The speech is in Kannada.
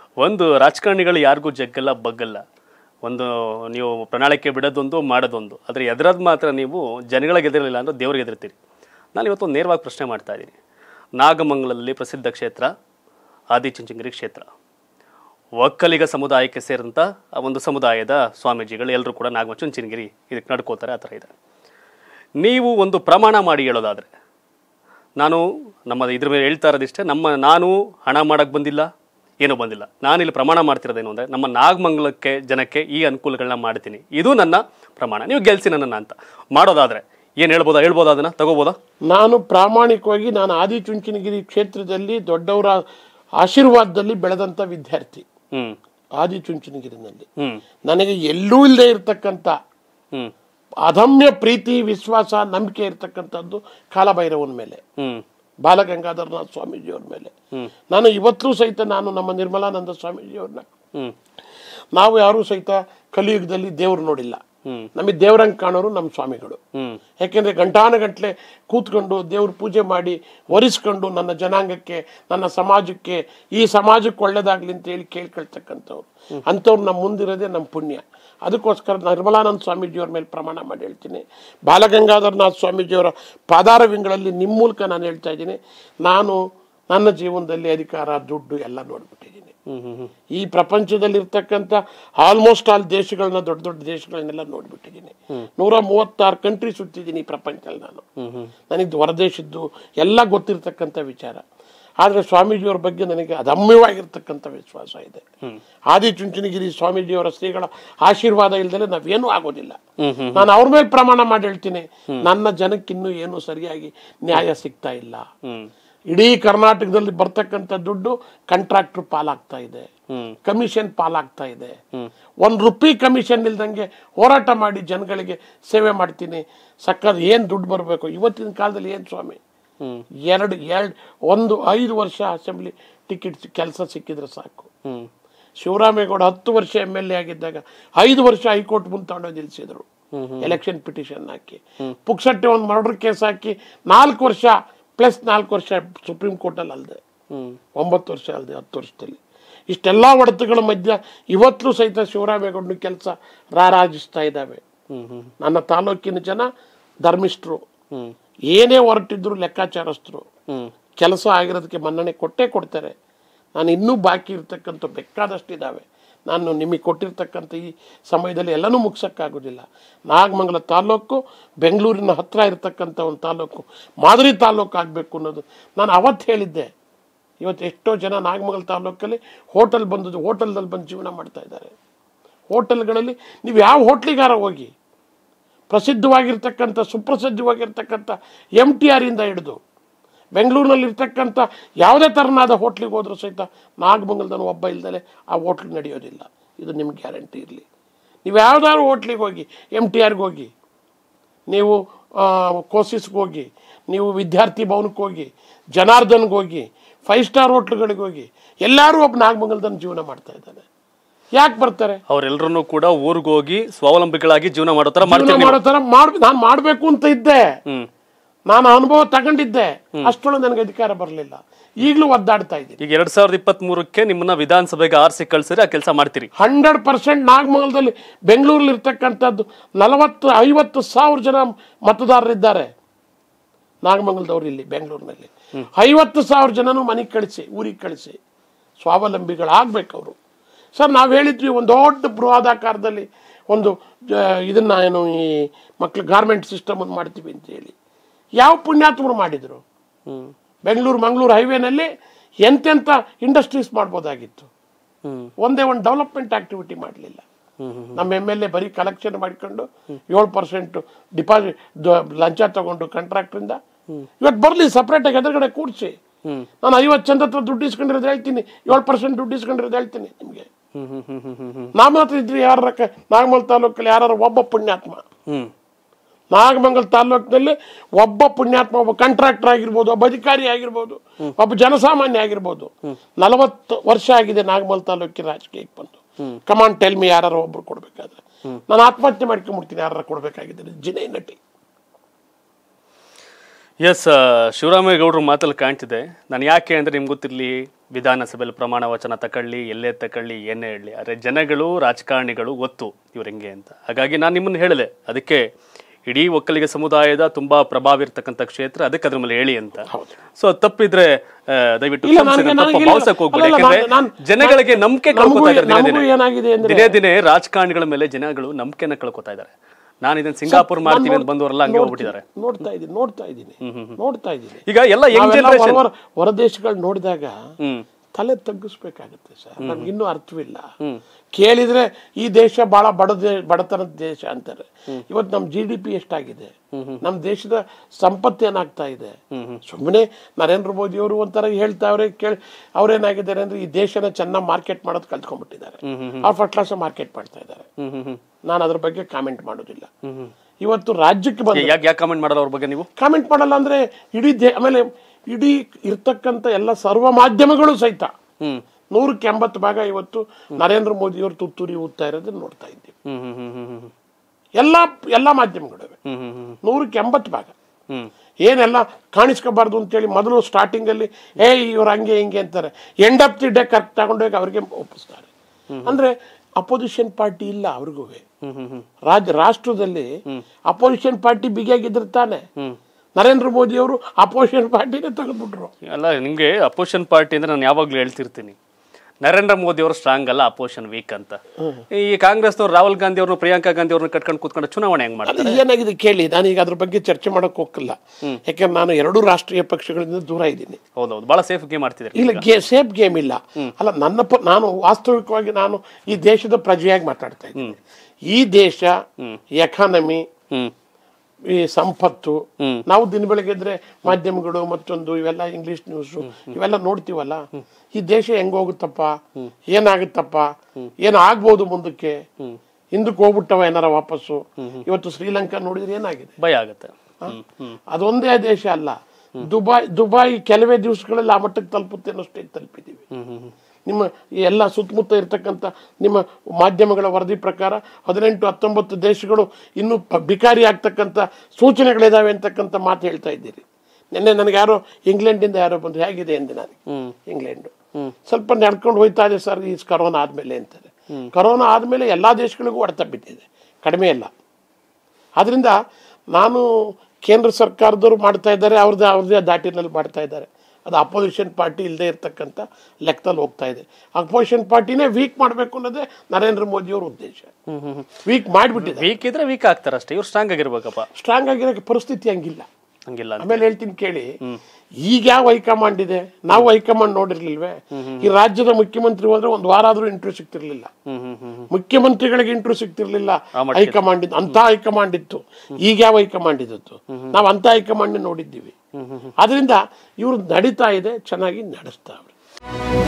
ಒಂದು ರಾಜಕಾರಣಿಗಳು ಯಾರಿಗೂ ಜಗ್ಗಲ್ಲ ಬಗ್ಗಲ್ಲ ಒಂದು ನೀವು ಪ್ರಣಾಳಿಕೆ ಬಿಡೋದೊಂದು ಮಾಡೋದೊಂದು ಆದರೆ ಎದುರದ್ದು ಮಾತ್ರ ನೀವು ಜನಗಳಿಗೆ ಎದುರಿಲ್ಲ ಅಂದ್ರೆ ದೇವ್ರಿಗೆ ಎದುರ್ತೀರಿ ನಾನು ಇವತ್ತು ಒಂದು ನೇರವಾಗಿ ಪ್ರಶ್ನೆ ಮಾಡ್ತಾ ಇದ್ದೀನಿ ನಾಗಮಂಗಲದಲ್ಲಿ ಪ್ರಸಿದ್ಧ ಕ್ಷೇತ್ರ ಆದಿಚುಂಚನಗಿರಿ ಕ್ಷೇತ್ರ ಒಕ್ಕಲಿಗ ಸಮುದಾಯಕ್ಕೆ ಸೇರಿದಂಥ ಆ ಒಂದು ಸಮುದಾಯದ ಸ್ವಾಮೀಜಿಗಳು ಎಲ್ಲರೂ ಕೂಡ ನಾಗಮಚುಂಚನಗಿರಿ ಇದಕ್ಕೆ ನಡ್ಕೋತಾರೆ ಆ ಥರ ಇದೆ ನೀವು ಒಂದು ಪ್ರಮಾಣ ಮಾಡಿ ಹೇಳೋದಾದರೆ ನಾನು ನಮ್ಮ ಇದ್ರ ಮೇಲೆ ಹೇಳ್ತಾ ಇರೋದಿಷ್ಟೇ ನಮ್ಮ ನಾನು ಹಣ ಮಾಡಕ್ಕೆ ಬಂದಿಲ್ಲ ಏನೂ ಬಂದಿಲ್ಲ ನಾನಿಲ್ಲಿ ಪ್ರಮಾಣ ಮಾಡ್ತಿರೋದೇನು ಅಂದರೆ ನಮ್ಮ ನಾಗಮಂಗಲಕ್ಕೆ ಜನಕ್ಕೆ ಈ ಅನುಕೂಲಗಳನ್ನ ಮಾಡ್ತೀನಿ ಇದು ನನ್ನ ಪ್ರಮಾಣ ನೀವು ಗೆಲ್ಸಿ ನನ್ನನ್ನು ಅಂತ ಮಾಡೋದಾದರೆ ಏನು ಹೇಳ್ಬೋದಾ ಹೇಳ್ಬೋದಾ ಅದನ್ನು ತಗೋಬೋದಾ ನಾನು ಪ್ರಾಮಾಣಿಕವಾಗಿ ನಾನು ಆದಿಚುಂಚನಗಿರಿ ಕ್ಷೇತ್ರದಲ್ಲಿ ದೊಡ್ಡವರ ಆಶೀರ್ವಾದದಲ್ಲಿ ಬೆಳೆದಂಥ ವಿದ್ಯಾರ್ಥಿ ಹ್ಞೂ ಆದಿಚುಂಚನಗಿರಿನಲ್ಲಿ ಹ್ಞೂ ನನಗೆ ಎಲ್ಲೂ ಇಲ್ಲದೆ ಇರತಕ್ಕಂಥ ಹ್ಞೂ ಅದಮ್ಯ ಪ್ರೀತಿ ವಿಶ್ವಾಸ ನಂಬಿಕೆ ಇರತಕ್ಕಂಥದ್ದು ಕಾಲಭೈರವನ ಮೇಲೆ ಹ್ಞೂ ಬಾಲಗಂಗಾಧರನಾಥ ಸ್ವಾಮೀಜಿಯವ್ರ ಮೇಲೆ ನಾನು ಇವತ್ತೂ ಸಹಿತ ನಾನು ನಮ್ಮ ನಿರ್ಮಲಾನಂದ ಸ್ವಾಮೀಜಿಯವ್ರನ್ನ ಹ್ಞೂ ನಾವು ಯಾರೂ ಸಹಿತ ಕಲಿಯುಗದಲ್ಲಿ ದೇವ್ರು ನೋಡಿಲ್ಲ ಹ್ಮ್. ನಮಗೆ ದೇವ್ರಂಗ್ ಕಾಣೋರು ನಮ್ಮ ಸ್ವಾಮಿಗಳು ಹ್ಞೂ ಯಾಕೆಂದ್ರೆ ಗಂಟಾನುಗಟ್ಲೆ ಕೂತ್ಕೊಂಡು ದೇವ್ರ ಪೂಜೆ ಮಾಡಿ ಒರೆಸ್ಕೊಂಡು ನನ್ನ ಜನಾಂಗಕ್ಕೆ ನನ್ನ ಸಮಾಜಕ್ಕೆ ಈ ಸಮಾಜಕ್ಕೆ ಒಳ್ಳೇದಾಗ್ಲಿ ಅಂತ ಹೇಳಿ ಕೇಳ್ಕೊಳ್ತಕ್ಕಂಥವ್ರು ಅಂಥವ್ರು ನಮ್ಮ ಮುಂದಿರೋದೇ ನಮ್ಮ ಪುಣ್ಯ ಅದಕ್ಕೋಸ್ಕರ ನಿರ್ಮಲಾನಂದ ಸ್ವಾಮೀಜಿಯವ್ರ ಮೇಲೆ ಪ್ರಮಾಣ ಮಾಡಿ ಹೇಳ್ತೀನಿ ಬಾಲಗಂಗಾಧರನಾಥ ಸ್ವಾಮೀಜಿಯವರ ಪಾದಾರವಿಂಗಳಲ್ಲಿ ನಿಮ್ಮ ಮೂಲಕ ನಾನು ಹೇಳ್ತಾ ಇದ್ದೀನಿ ನಾನು ನನ್ನ ಜೀವನದಲ್ಲಿ ಅಧಿಕಾರ ದುಡ್ಡು ಎಲ್ಲ ನೋಡ್ಬಿಟ್ಟಿದ್ದೀನಿ ಹ್ಞೂ ಹ್ಞೂ ಹ್ಞೂ ಈ ಪ್ರಪಂಚದಲ್ಲಿರ್ತಕ್ಕಂಥ ಆಲ್ಮೋಸ್ಟ್ ಆಲ್ ದೇಶಗಳನ್ನ ದೊಡ್ಡ ದೊಡ್ಡ ದೇಶಗಳನ್ನೆಲ್ಲ ನೋಡ್ಬಿಟ್ಟಿದ್ದೀನಿ ನೂರ ಮೂವತ್ತಾರು ಕಂಟ್ರಿ ಸುತ್ತಿದ್ದೀನಿ ಈ ಪ್ರಪಂಚದಲ್ಲಿ ನಾನು ನನಗೆ ಹೊರದೇಶದ್ದು ಎಲ್ಲ ಗೊತ್ತಿರ್ತಕ್ಕಂಥ ವಿಚಾರ ಆದರೆ ಸ್ವಾಮೀಜಿಯವರ ಬಗ್ಗೆ ನನಗೆ ಅದಮ್ಯವಾಗಿರ್ತಕ್ಕಂಥ ವಿಶ್ವಾಸ ಇದೆ ಆದಿಚುಂಚನಗಿರಿ ಸ್ವಾಮೀಜಿಯವರ ಶ್ರೀಗಳ ಆಶೀರ್ವಾದ ಇಲ್ದಲೆ ನಾವೇನೂ ಆಗೋದಿಲ್ಲ ನಾನು ಅವ್ರ ಮೇಲೆ ಪ್ರಮಾಣ ಮಾಡಿ ಹೇಳ್ತೀನಿ ನನ್ನ ಜನಕ್ಕಿನ್ನೂ ಏನು ಸರಿಯಾಗಿ ನ್ಯಾಯ ಸಿಗ್ತಾ ಇಲ್ಲ ಹ್ಞೂ ಇಡೀ ಕರ್ನಾಟಕದಲ್ಲಿ ಬರ್ತಕ್ಕಂಥ ದುಡ್ಡು ಕಾಂಟ್ರಾಕ್ಟರ್ ಪಾಲಾಗ್ತಾ ಇದೆ ಹ್ಞೂ ಕಮಿಷನ್ ಪಾಲಾಗ್ತಾ ಇದೆ ಒಂದ್ ರುಪಿ ಕಮಿಷನ್ ಇಲ್ದಂಗೆ ಹೋರಾಟ ಮಾಡಿ ಜನಗಳಿಗೆ ಸೇವೆ ಮಾಡ್ತೀನಿ ಸಕ್ಕತ್ ಏನ್ ದುಡ್ಡು ಬರಬೇಕು ಇವತ್ತಿನ ಕಾಲದಲ್ಲಿ ಏನ್ ಸ್ವಾಮಿ ಹ್ಞೂ ಎರಡು ಎರಡು ಒಂದು ಐದು ವರ್ಷ ಅಸೆಂಬ್ಲಿ ಟಿಕೆಟ್ ಕೆಲಸ ಸಿಕ್ಕಿದ್ರೆ ಸಾಕು ಹ್ಞೂ ಶಿವರಾಮೇಗೌಡ ಹತ್ತು ವರ್ಷ ಎಮ್ ಎಲ್ ಎ ಆಗಿದ್ದಾಗ ಐದು ವರ್ಷ ಹೈಕೋರ್ಟ್ ಮುಂದೆ ತಗೊಂಡೋಗಿ ನಿಲ್ಸಿದ್ರು ಎಲೆಕ್ಷನ್ ಪಿಟಿಷನ್ ಹಾಕಿ ಪುಕ್ಸಟ್ಟೆ ಒಂದು ಮರ್ಡರ್ ಕೇಸ್ ಹಾಕಿ ನಾಲ್ಕು ವರ್ಷ ಪ್ಲಸ್ ನಾಲ್ಕು ವರ್ಷ ಸುಪ್ರೀಂ ಕೋರ್ಟಲ್ಲಿ ಅಲ್ಲದೆ ಹ್ಞೂ ಒಂಬತ್ತು ವರ್ಷ ಅಲ್ಲದೆ ಹತ್ತು ವರ್ಷದಲ್ಲಿ ಇಷ್ಟೆಲ್ಲ ಹೊಡೆತಗಳ ಮಧ್ಯ ಇವತ್ತು ಸಹಿತ ಶಿವರಾಮೇಗೌಡನ ಕೆಲಸ ರಾರಾಜಿಸ್ತಾ ಇದ್ದಾವೆ ಹ್ಞೂ ಹ್ಞೂ ನನ್ನ ತಾಲೂಕಿನ ಜನ ಧರ್ಮಿಷ್ಠರು ಹ್ಞೂ ಏನೇ ಹೊರಟಿದ್ರು ಲೆಕ್ಕಾಚಾರಸ್ಥರು ಹ್ಞೂ ಕೆಲಸ ಆಗಿರೋದಕ್ಕೆ ಮನ್ನಣೆ ಕೊಟ್ಟೇ ಕೊಡ್ತಾರೆ ನಾನು ಇನ್ನೂ ಬಾಕಿ ಇರ್ತಕ್ಕಂಥ ಬೇಕಾದಷ್ಟಿದ್ದಾವೆ ನಾನು ನಿಮಗೆ ಕೊಟ್ಟಿರ್ತಕ್ಕಂಥ ಈ ಸಮಯದಲ್ಲಿ ಎಲ್ಲನೂ ಮುಗ್ಸೋಕ್ಕಾಗೋದಿಲ್ಲ ನಾಗಮಂಗಲ ತಾಲೂಕು ಬೆಂಗಳೂರಿನ ಹತ್ರ ಇರತಕ್ಕಂಥ ಒಂದು ತಾಲೂಕು ಮಾದರಿ ತಾಲೂಕು ಆಗಬೇಕು ಅನ್ನೋದು ನಾನು ಅವತ್ತು ಹೇಳಿದ್ದೆ ಇವತ್ತು ಎಷ್ಟೋ ಜನ ನಾಗಮಂಗಲ ತಾಲೂಕಲ್ಲಿ ಹೋಟೆಲ್ ಬಂದದ್ದು ಹೋಟೆಲ್ದಲ್ಲಿ ಬಂದು ಜೀವನ ಮಾಡ್ತಾ ಇದ್ದಾರೆ ಹೋಟೆಲ್ಗಳಲ್ಲಿ ನೀವು ಯಾವ ಹೋಟ್ಲಿಗಾರ ಹೋಗಿ ಪ್ರಸಿದ್ಧವಾಗಿರ್ತಕ್ಕಂಥ ಸುಪ್ರಸಿದ್ಧವಾಗಿರ್ತಕ್ಕಂಥ ಎಮ್ ಟಿ ಆರಿಂದ ಹಿಡಿದು ಬೆಂಗಳೂರಿನಲ್ಲಿ ಇರ್ತಕ್ಕಂಥ ಯಾವುದೇ ಥರನಾದ ಹೋಟ್ಲಿಗೆ ಹೋದ್ರೂ ಸಹಿತ ನಾಗಮಂಗಲದನ್ನು ಒಬ್ಬ ಇಲ್ದಲೆ ಆ ಹೋಟ್ಲ್ ನಡೆಯೋದಿಲ್ಲ ಇದು ನಿಮ್ಗೆ ಗ್ಯಾರಂಟಿ ಇರಲಿ ನೀವು ಯಾವ್ದಾದ್ರು ಹೋಟ್ಲಿಗೆ ಹೋಗಿ ಎಮ್ ಟಿ ಆರ್ಗೆ ಹೋಗಿ ನೀವು ಆ, ಕೋಸಿಸ್ಗೆ ಹೋಗಿ ನೀವು ವಿದ್ಯಾರ್ಥಿ ಭವನಕ್ಕೆ ಹೋಗಿ ಜನಾರ್ದನ್ಗೆ ಹೋಗಿ ಫೈವ್ ಸ್ಟಾರ್ ಹೋಟ್ಲ್ಗಳಿಗೆ ಹೋಗಿ ಎಲ್ಲರೂ ಒಬ್ಬ ನಾಗಮಂಗಲದನ್ನು ಜೀವನ ಮಾಡ್ತಾ ಇದ್ದಾನೆ ಯಾಕೆ ಬರ್ತಾರೆ ಅವರೆಲ್ಲರನ್ನೂ ಕೂಡ ಊರಿಗೆ ಹೋಗಿ ಸ್ವಾವಲಂಬಿಗಳಾಗಿ ಜೀವನ ಮಾಡೋ ಥರ ಜೀವನ ಮಾಡ್ತೀವಿ ನೀವು. ಮಾಡೋ ಥರ ಮಾಡ್ ನಾನು ಮಾಡಬೇಕು ಅಂತ ಇದ್ದೆ ಹ್ಮ್ ನಾನು ಅನುಭವ ತಗೊಂಡಿದ್ದೆ ಅಷ್ಟೊಳಗೆ ನನಗೆ ಅಧಿಕಾರ ಬರಲಿಲ್ಲ ಈಗಲೂ ಒದ್ದಾಡ್ತಾ ಇದ್ದೀನಿ ಈಗ ಎರಡ್ ಸಾವಿರದ ಇಪ್ಪತ್ತ್ ಮೂರಕ್ಕೆ ನಿಮ್ಮನ್ನ ವಿಧಾನಸಭೆಗೆ ಆರಿಸಿ ಕಳ್ಸಿದ್ರೆ ಆ ಕೆಲಸ ಮಾಡ್ತೀರಿ ಹಂಡ್ರೆಡ್ ಪರ್ಸೆಂಟ್ ನಾಗಮಂಗಲದಲ್ಲಿ ಬೆಂಗಳೂರಲ್ಲಿ ಇರ್ತಕ್ಕಂಥದ್ದು ನಲವತ್ತು ಐವತ್ತು ಸಾವಿರ ಜನ ಮತದಾರರಿದ್ದಾರೆ ನಾಗಮಂಗಲದವ್ರು ಇಲ್ಲಿ ಬೆಂಗಳೂರಿನಲ್ಲಿ ಐವತ್ತು ಸಾವಿರ ಜನನು ಮನೆಗೆ ಕಳಿಸಿ ಊರಿಗೆ ಕಳಿಸಿ ಸ್ವಾವಲಂಬಿಗಳಾಗ್ಬೇಕು ಅವರು ಸರ್ ನಾವು ಹೇಳಿದ್ವಿ ಒಂದು ದೊಡ್ಡ ಬೃಹದಾಕಾರದಲ್ಲಿ ಒಂದು ಆ, ಇದನ್ನ ಏನು ಈ ಮಕ್ಳು ಗಾರ್ಮೆಂಟ್ ಸಿಸ್ಟಮ್ ಒಂದು ಮಾಡ್ತೀವಿ ಅಂತ ಹೇಳಿ ಯಾವ ಪುಣ್ಯಾತ್ಮರು ಮಾಡಿದ್ರು ಹ್ಮ್ ಬೆಂಗಳೂರು ಮಂಗಳೂರು ಹೈವೇನಲ್ಲಿ ಎಂತೆಂಥ ಇಂಡಸ್ಟ್ರೀಸ್ ಮಾಡ್ಬೋದಾಗಿತ್ತು ಹ್ಮ್ ಒಂದೇ ಒಂದು ಡೆವಲಪ್ಮೆಂಟ್ ಆಕ್ಟಿವಿಟಿ ಮಾಡಲಿಲ್ಲ ಹ್ಮ್ ಹ್ಮ್ ನಮ್ಮ ಎಮ್ ಎಲ್ ಎ ಬರೀ ಕಲೆಕ್ಷನ್ ಮಾಡಿಕೊಂಡು ಏಳು ಪರ್ಸೆಂಟ್ ಡಿಪಾಸಿಟ್ ಲಂಚ ತಗೊಂಡು ಕಾಂಟ್ರಾಕ್ಟ್ರಿಂದ ಇವತ್ತು ಬರಲಿ ಸಪ್ರೇಟಾಗಿ ಎದುರುಗಡೆ ಕೂಡಿಸಿ ಹ್ಮ್. ನಾನು ಐವತ್ತು ಚಂದ ಹತ್ರ ದುಡ್ಡು ಇಸ್ಕೊಂಡಿರೋದು ಹೇಳ್ತೀನಿ ಏಳು ಪರ್ಸೆಂಟ್ ದುಡ್ಡು ಇಸ್ಕೊಂಡಿರೋದು ಹೇಳ್ತೀನಿ ನಿಮಗೆ ಹ್ಮ್ ಹ್ಮ್ ಹ್ಮ್ ಹ್ಮ್ ಹ್ಮ್ ಹ್ಮ್ ನಮ್ಮ ಹತ್ರ ಇದ್ರಿ ಯಾರ ನಾಗಮಂಗಲ ತಾಲೂಕಲ್ಲಿ ಯಾರು ಒಬ್ಬ ಪುಣ್ಯಾತ್ಮ ಹ್ಮ್ ನಾಗಮಂಗಲ ತಾಲೂಕಿನಲ್ಲಿ ಒಬ್ಬ ಪುಣ್ಯಾತ್ಮ ಒಬ್ಬ ಕಾಂಟ್ರಾಕ್ಟರ್ ಆಗಿರ್ಬೋದು ಒಬ್ಬ ಅಧಿಕಾರಿ ಆಗಿರ್ಬೋದು ಒಬ್ಬ ಜನಸಾಮಾನ್ಯ ಆಗಿರ್ಬೋದು ನಲವತ್ತು ವರ್ಷ ಆಗಿದೆ ನಾಗಮಂಗಲ ತಾಲೂಕಿನ ರಾಜಕೀಯಕ್ಕೆ ಬಂದು ಕಮಾನ್ ಟೆಲ್ ಮಿ ಯಾರು ಒಬ್ರು ಕೊಡ್ಬೇಕಾದ್ರೆ ನಾನು ಆತ್ಮಹತ್ಯೆ ಮಾಡ್ಕೊಂಡ್ಬಿಡ್ತೀನಿ ಯಾರು ಕೊಡ್ಬೇಕಾಗಿದ್ರೆ ಜಿನೇ ನಟಿ ಎಸ್ ಶಿವರಾಮೇಗೌಡರು ಮಾತಲ್ಲಿ ಕಾಣ್ತಿದೆ ನಾನು ಯಾಕೆ ಅಂದರೆ ನಿಮ್ಗೆ ಗೊತ್ತಿರಲಿ ವಿಧಾನಸಭೆಯಲ್ಲಿ ಪ್ರಮಾಣ ವಚನ ತಕೊಳ್ಳಿ ಎಲ್ಲೇ ತಕೊಳ್ಳಿ ಏನೇ ಹೇಳಲಿ ಆದರೆ ಜನಗಳು ರಾಜಕಾರಣಿಗಳು ಒತ್ತು ಇವ್ರು ಹೆಂಗೆ ಅಂತ ಹಾಗಾಗಿ ನಾನು ನಿಮ್ಮನ್ನು ಹೇಳಿದೆ ಅದಕ್ಕೆ ಇಡೀ ಒಕ್ಕಲಿಗ ಸಮುದಾಯದ ತುಂಬಾ ಪ್ರಭಾವ ಇರ್ತಕ್ಕಂಥ ಕ್ಷೇತ್ರ ಅದಕ್ಕೆ ಅದ್ರ ಮೇಲೆ ಹೇಳಿ ಅಂತ ಹೌದು. ಸೊ ತಪ್ಪಿದ್ರೆ ಆ, ದಯವಿಟ್ಟು ಇಲ್ಲ, ಕ್ಷಮಿಸಿ, ನನಗೆ- ನಾನು ತಪ್ಪು ನನಗೆ ಇಲ್ಲ. ಭಾವಿಸಕ್ ಹೋಗ್ಬೇಡಿ ಅಲ್ಲ, ಯಾಕಂದ್ರೆ ನಾನು- ನಾನು- ಜನಗಳಿಗೆ ನಂಬಿಕೆ ನಮಗೂ- ಕಳ್ಕೊತಾ ಇದ್ದಾರೆ ದಿನೇ ನಮಗೂ ದಿನೇ. ಏನಾಗಿದೆ ಅಂದ್ರೆ- ದಿನೇ ದಿನೇ ರಾಜಕಾರಣಿಗಳ ಮೇಲೆ ಜನಗಳು ನಂಬಿಕೆನ ಕಳ್ಕೊತಾ ಇದ್ದಾರೆ ನಾನು ಇದನ್ನ ಸಿಂಗಾಪುರ್ ಮಾಡ್ತೀವಿ ಅಂತ ಬಂದವರೆಲ್ಲ ಹಂಗೆ ಹೋಗ್ಬಿಟ್ಟಿದ್ದಾರೆ ನೋಡ್ತಾ ಇದ್ದೀನಿ ನೋಡ್ತಾ ಇದ್ದೀನಿ ನೋಡ್ತಾ ಇದ್ದೀನಿ ಈಗ ಎಲ್ಲ ಯಂಗ್ ನಾವೆಲ್ಲ ಜನರೇಷನ್ ಹೊರ- ಹೊರ ದೇಶಗಳು ನೋಡಿದಾಗ ಹ್ಮ್ ತಲೆ ತಗ್ಗಿಸ್ಬೇಕಾಗುತ್ತೆ ಸರ್ ನಮ್ಗೆ ಇನ್ನೂ ಅರ್ಥವಿಲ್ಲ ಕೇಳಿದ್ರೆ ಈ ದೇಶ ಬಹಳ ಬಡ ದೇ- ಬಡತನದ ದೇಶ ಅಂತಾರೆ ಇವತ್ತು ನಮ್ಮ ಜಿ ಡಿ ಪಿ ಎಷ್ಟಾಗಿದೆ ನಮ್ಮ ದೇಶದ ಸಂಪತ್ತು ಏನಾಗ್ತಾ ಇದೆ ಸುಮ್ಮನೆ ನರೇಂದ್ರ ಮೋದಿ ಅವರು ಒಂಥರ ಹೇಳ್ತಾವ್ರೆ ಕೇಳಿ ಅವ್ರೇನಾಗಿದ್ದಾರೆ ಅಂದ್ರೆ ಈ ದೇಶನ ಚೆನ್ನಾಗಿ ಮಾರ್ಕೆಟ್ ಮಾಡೋದು ಕಲ್ತ್ಕೊಂಡ್ಬಿಟ್ಟಿದ್ದಾರೆ ಅವ್ರು ಫಸ್ಟ್ ಕ್ಲಾಸ್ ಮಾರ್ಕೆಟ್ ಮಾಡ್ತಾ ಇದ್ದಾರೆ ಹ್ಮ್ ಹ್ಮ್ ಹ್ಮ್ ನಾನು ಅದ್ರ ಬಗ್ಗೆ ಕಾಮೆಂಟ್ ಮಾಡೋದಿಲ್ಲ ಇವತ್ತು ರಾಜ್ಯಕ್ಕೆ ಬಂದ ಯಾಕೆ ಯಾಕೆ ಕಾಮೆಂಟ್ ಮಾಡಲ್ಲ ಅವ್ರ ಬಗ್ಗೆ ನೀವು ಕಾಮೆಂಟ್ ಮಾಡಲ್ಲ ಅಂದ್ರೆ ಇಡೀ ದೇ ಆಮೇಲೆ ಇಡೀ ಇರ್ತಕ್ಕಂಥ ಎಲ್ಲ ಸರ್ವ ಮಾಧ್ಯಮಗಳು ಸಹಿತ ಹ್ಮ್ ನೂರಕ್ಕೆ ಎಂಬತ್ತು ಭಾಗ ಇವತ್ತು ನರೇಂದ್ರ ಮೋದಿಯವರು ತುತ್ತೂರಿ ಊದ್ತಾ ಇರೋದನ್ನ ನೋಡ್ತಾ ಇದ್ದೀವಿ ಹ್ಮ್ ಹ್ಮ್ ಹ್ಮ್ ಹ್ಮ್ ಹ್ಮ್ ಎಲ್ಲ ಎಲ್ಲ ಮಾಧ್ಯಮಗಳಿವೆ ಹ್ಮ್ ಹ್ಮ್ ಹ್ಮ್ ನೂರಕ್ಕೆ ಎಂಬತ್ತು ಭಾಗ ಹ್ಮ್ ಏನೆಲ್ಲ ಕಾಣಿಸ್ಕೋಬಾರ್ದು ಅಂತೇಳಿ ಮೊದಲು ಸ್ಟಾರ್ಟಿಂಗ್ ಅಲ್ಲಿ ಏ ಇವ್ರು ಹಂಗೆ ಹಿಂಗೆ ಅಂತಾರೆ end of the day correct ತಗೊಂಡೋಗಿ ಅವ್ರಿಗೆ ಒಪ್ಪಿಸ್ತಾರೆ ಅಂದ್ರೆ ಅಪೋಸಿಷನ್ ಪಾರ್ಟಿ ಇಲ್ಲ ಅವ್ರಿಗೂ ಹ್ಮ್ ಹ್ಮ್ ಹ್ಮ್ ರಾಜ್ಯ ರಾಷ್ಟ್ರದಲ್ಲಿ ಅಪೋಸಿಷನ್ ಪಾರ್ಟಿ ಬಿಗಿಯಾಗಿದ್ರೆ ತಾನೆ ಹ್ಮ್. ನರೇಂದ್ರ ಮೋದಿ ಅವರು ಅಪೋಸಿಷನ್ ಪಾರ್ಟಿನೇ ತೆಗೆದ್ಬಿಟ್ರು ಅಲ್ಲ ನಿಮಗೆ ಅಪೋಸಿಷನ್ ಪಾರ್ಟಿ ಅಂದ್ರೆ ನಾನು ಯಾವಾಗಲೂ ಹೇಳ್ತಿರ್ತೀನಿ ನರೇಂದ್ರ ಮೋದಿ ಅವರು ಸ್ಟ್ರಾಂಗ್ ಅಲ್ಲ ಅಪೋಸಿಷನ್ ವೀಕ್ ಅಂತ ಈ ಕಾಂಗ್ರೆಸ್ನವ್ರು ರಾಹುಲ್ ಗಾಂಧಿ ಅವ್ರನ್ನ ಪ್ರಿಯಾಂಕಾ ಗಾಂಧಿ ಅವ್ರನ್ನ ಕಟ್ಕೊಂಡು ಕೂತ್ಕೊಂಡು ಚುನಾವಣೆ ಹೆಂಗ್ ಮಾಡ್ತಾರೆ ಅದು ಏನಾಗಿದೆ ಕೇಳಿ ನಾನೀಗ ಅದ್ರ ಬಗ್ಗೆ ಚರ್ಚೆ ಮಾಡಕ್ ಹೋಗಲ್ಲ ಯಾಕಂದ್ರೆ ನಾನು ಎರಡೂ ರಾಷ್ಟ್ರೀಯ ಪಕ್ಷಗಳಿಂದ ದೂರ ಇದ್ದೀನಿ ಹೌದೌದು ಬಹಳ ಸೇಫ್ ಗೇಮ್ ಮಾಡ್ತಿದ್ದಾರೆ ಇಲ್ಲ ಗೇ ಸೇಫ್ ಗೇಮ್ ಇಲ್ಲ ಅಲ್ಲ ನನ್ನ ಪ ನಾನು ವಾಸ್ತವಿಕವಾಗಿ ನಾನು ಈ ದೇಶದ ಪ್ರಜೆಯಾಗಿ ಮಾತಾಡ್ತಾ ಇದ್ದೀನಿ ಈ ದೇಶ ಎಕಾನಮಿ ಹ್ಮ್ ಈ ಸಂಪತ್ತು ನಾವು ದಿನ ಬೆಳಗ್ಗೆದ್ರೆ ಮಾಧ್ಯಮಗಳು ಮತ್ತೊಂದು ಇವೆಲ್ಲ ಇಂಗ್ಲಿಷ್ ನ್ಯೂಸ್ ಇವೆಲ್ಲ ನೋಡ್ತೀವಲ್ಲ ಈ ದೇಶ ಹೆಂಗ್ ಹೋಗುತ್ತಪ್ಪ ಏನಾಗುತ್ತಪ್ಪ ಏನ್ ಆಗ್ಬೋದು ಮುಂದಕ್ಕೆ ಹಿಂದಕ್ಕೆ ಹೋಗ್ಬಿಟ್ಟವ ಏನಾರ ವಾಪಸ್ಸು ಇವತ್ತು ಶ್ರೀಲಂಕಾ ನೋಡಿದ್ರೆ ಏನಾಗಿದೆ ಭಯ ಆಗುತ್ತೆ ಹ್ಮ್ ಹ್ಮ್ ಅದೊಂದೇ ದೇಶ ಅಲ್ಲ ದುಬೈ ದುಬೈ ಕೆಲವೇ ದಿವಸಗಳಲ್ಲಿ ಆ ಮಟ್ಟಕ್ಕೆ ತಲುಪುತ್ತೆ ಅನ್ನೋ ಸ್ಟೇಜ್ ತಲುಪಿದ್ದೀವಿ ಹ್ಮ್ ಹ್ಮ್ ಹ್ಮ್ ನಿಮ್ಮ ಈ ಎಲ್ಲ ಸುತ್ತಮುತ್ತ ಇರತಕ್ಕಂಥ ನಿಮ್ಮ ಮಾಧ್ಯಮಗಳ ವರದಿ ಪ್ರಕಾರ ಹದಿನೆಂಟು ಹತ್ತೊಂಬತ್ತು ದೇಶಗಳು ಇನ್ನೂ ಪ- ಬಿಕಾರಿ ಆಗ್ತಕ್ಕಂಥ ಸೂಚನೆಗಳಿದಾವೆ ಅಂತಕ್ಕಂಥ ಮಾತು ಹೇಳ್ತಾ ಇದ್ದೀರಿ ನಿನ್ನೆ ನನಗೆ ಯಾರೋ ಇಂಗ್ಲೆಂಡಿಂದ ಯಾರೋ ಬಂದು ಹೇಗಿದೆ ಎಂದೆ ನಾನು ಇಂಗ್ಲೆಂಡು ಸ್ವಲ್ಪ ನಡ್ಕೊಂಡು ಹೋಯ್ತಾ ಇದೆ ಸರ್ ಈ ಕರೋನಾ ಆದಮೇಲೆ ಅಂತಾರೆ ಕರೋನಾ ಆದಮೇಲೆ ಎಲ್ಲ ದೇಶಗಳಿಗೂ ಹೊಡೆತ ಬಿದ್ದಿದೆ ಕಡಿಮೆ ಇಲ್ಲ ಆದ್ರಿಂದ ನಾನು ಕೇಂದ್ರ ಸರ್ಕಾರದವರು ಮಾಡ್ತಾ ಇದ್ದಾರೆ ಅವ್ರದ್ದೇ ಅವ್ರದ್ದೇ ದಾಟಿನಲ್ಲಿ ಮಾಡ್ತಾ ಇದ್ದಾರೆ ಅದು ಅಪೋಸಿಷನ್ ಪಾರ್ಟಿ ಇಲ್ಲದೆ ಇರ್ತಕ್ಕಂಥ ಲೆಕ್ಕದಲ್ಲಿ ಹೋಗ್ತಾ ಇದೆ ಅಪೋಸಿಷನ್ ಪಾರ್ಟಿನೇ ವೀಕ್ ಮಾಡಬೇಕು ಅನ್ನೋದೇ ನರೇಂದ್ರ ಮೋದಿಯವರ ಉದ್ದೇಶ ವೀಕ್ ಮಾಡಿಬಿಟ್ಟಿದೆ ವೀಕ್ ಇದ್ರೆ ವೀಕ್ ಆಗ್ತಾರೆ ಅಷ್ಟೇ ಇವ್ರು ಸ್ಟ್ರಾಂಗ್ ಆಗಿರ್ಬೇಕಪ್ಪ ಸ್ಟ್ರಾಂಗ್ ಆಗಿರೋ ಪರಿಸ್ಥಿತಿ ಹಂಗಿಲ್ಲ ಹಂಗಿಲ್ಲ ಅಂತ ಆಮೇಲೆ ಹೇಳ್ತೀನಿ ಕೇಳಿ ಈಗ ಯಾವ ಹೈಕಮಾಂಡ್ ಇದೆ ನಾವು ಹೈಕಮಾಂಡ್ ನೋಡಿರ್ಲಿಲ್ವೇ ಈ ರಾಜ್ಯದ ಮುಖ್ಯಮಂತ್ರಿ ಹೋದ್ರೆ ಒಂದು ವಾರ ಆದ್ರೂ ಇಂಟ್ರ್ಯೂ ಸಿಗ್ತಿರ್ಲಿಲ್ಲ ಹ್ಮ್ ಹ್ಮ್ ಹ್ಮ್ ಮುಖ್ಯಮಂತ್ರಿಗಳಿಗೆ ಇಂಟ್ರ್ಯೂ ಸಿಗ್ತಿರ್ಲಿಲ್ಲ ಹೈಕಮಾಂಡ್ ಇತ್ತು ಅಂತ ಹೈಕಮಾಂಡ್ ಇತ್ತು ಈಗ ಯಾವ ಹೈಕಮಾಂಡ್ ಇದ್ದು ನಾವು ಅಂತ ಹೈಕಮಾಂಡ್ ನೋಡಿದ್ದೀವಿ ಅದರಿಂದ ಇವ್ರು ನಡೀತಾ ಇದೆ ಚೆನ್ನಾಗಿ ನಡೆಸ್ತಾವ್ರೆ